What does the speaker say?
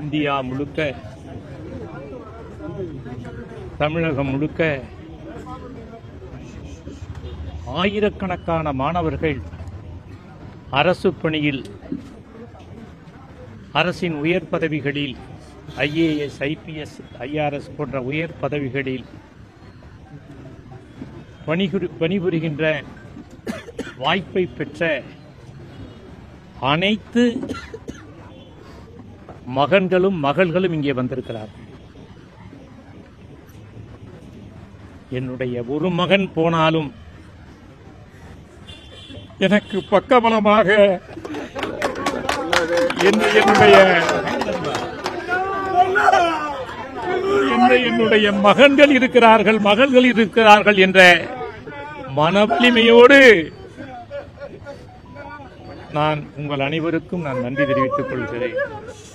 India முழுக்க தமிழகம் முழுக்க ஆயிரக்கணக்கான மாணவர்கள் அரசு பணியில் அரசின் உயர் பதவிகளில் ஐஏஎஸ் ஐபிஎஸ் ஐஆர்எஸ் போன்ற உயர் பதவிகளில் பணிபுரி பணிபுரிகின்ற வாய்ப்பை பெற்ற அனைத்து மகன்களும் மகள்களும் இங்கே வந்திருக்கிறார்கள் என்னுடைய ஒரு மகன் போனாலும் எனக்கு பக்கபலமாக என்று என்னுடைய என்று என்னுடைய மகன்கள் இருக்கிறார்கள் மகள்கள் இருக்கிறார்கள் என்ற மன வலிமையோடு நான் உங்கள் அனைவருக்கும் நான் நன்றி தெரிவித்துக் கொள்கிறேன்